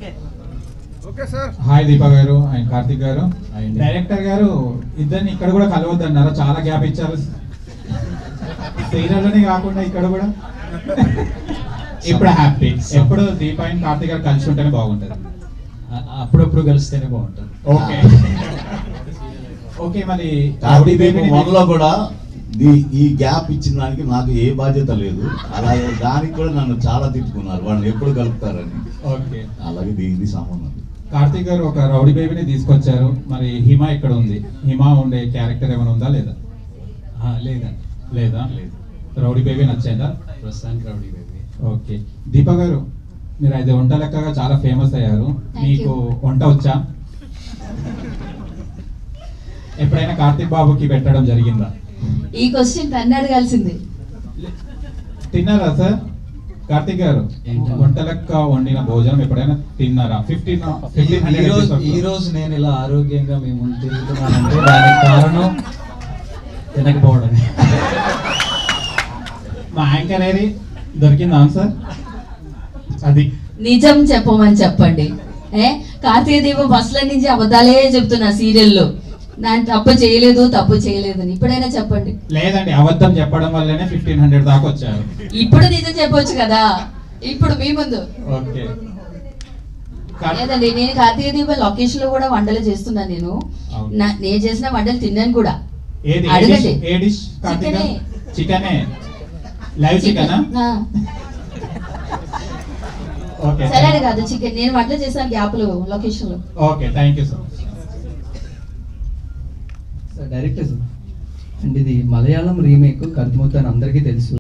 Okay sir hi దీప గారు and Karthik గారు director గారు ఇద్దరిని ఇక్కడ కూడా కలవద్దన్నారు చాలా గ్యాప్ ఇచ్చారు సీరియల్లోనే కాకుండా ఇక్కడ కూడా ఇప్పుడు హ్యాపీ ఎప్పుడు దీప అండ్ కార్తిక్ గారు కలిసి ఉంటేనే బాగుంటది అ- అప్పుడప్పుడు కలిస్తేనే బాగుంటుంది ఓకే ఓకే మరి కార్తీక్ దీపం వన్లో కూడా దీ- ఈ గ్యాప్ ఇచ్చిన దానికి నాకు ఏ బాధ్యత లేదు అలాగే దానికి కూడా నన్ను చాలా తిట్టుకున్నారు వాళ్ళని ఎప్పుడు కలుపుతారని ఓకే అలాగే దీనికి సంబంధం కార్తిక్ గారు ఒక రౌడీ బేబీని తీసుకొచ్చారు మరి హిమ ఇక్కడ ఉంది హిమ ఉండే క్యారెక్టర్ ఏమైనా ఉందా లేదా ఆ, లేదండి లేదా లేదు రౌడీ బేబీ నచ్చిందా ప్రస్తుతానికి రౌడీ బేబీ ఓకే దీప గారు మీరు ఐదు వంట లెక్కగా చాలా ఫేమస్ అయ్యారు Thank మీకు you. వంట వచ్చా ఎప్పుడైనా కార్తిక్ బాబుకి పెట్టడం జరిగిందా ఈ క్వశ్చన్ తన్ను అడగాల్సింది తిన్నారా సార్ కార్తిక్ గారు ఏంటా? వంట లెక్క వండిన భోజనం ఎప్పుడైనా తిన్నారా ఫిఫ్టీన్ ఈ- ఈ రోజు ఈ రోజు నేను ఇలా ఆరోగ్యంగా మేము ముందు తిరుగుతున్నానంటే దానికి కారణం తినకపోవడమే మా యాంకర్ ఏది దొరికిందా ఆన్సర్ అది నిజం చెప్పమని చెప్పండి ఏ కార్తీక దీపం ఫస్ట్ నుంచి అబద్ధాలే చెప్తున్నా సీరియల్లో నేను తప్పు చేయలేదు తప్పు చేయలేదని ఇప్పుడైనా చెప్పండి లేదండి అబద్ధం చెప్పడం వల్లనే ఫిఫ్టీన్ హండ్రెడ్ దాకా వచ్చారు ఇప్పుడు నిజం చెప్పొచ్చు కదా ఇప్పుడు మీ ముందు ఓకే కార్- లేదండి నేను కార్తీక దీపం లొకేషన్ లో కూడా వంటలు చేస్తున్నాను నేను అవును. నా- నేను చేసిన వంటలు తిన్నాను కూడా ఏది ఏ అడగండి. డిష్? ఏ డిష్ కార్తీక్ చికెనే. చికెనే లైవ్ చికెనా ఆ, ఓకే సలాడ్ కాదు చికెన్ నేను వంటలు చేశాను గ్యాప్ లో లొకేషన్ లో okay thank you sir sir director sir and ఇది మలయాళం రీమేక్ కర్మూత్ అని అందరికీ తెలుసు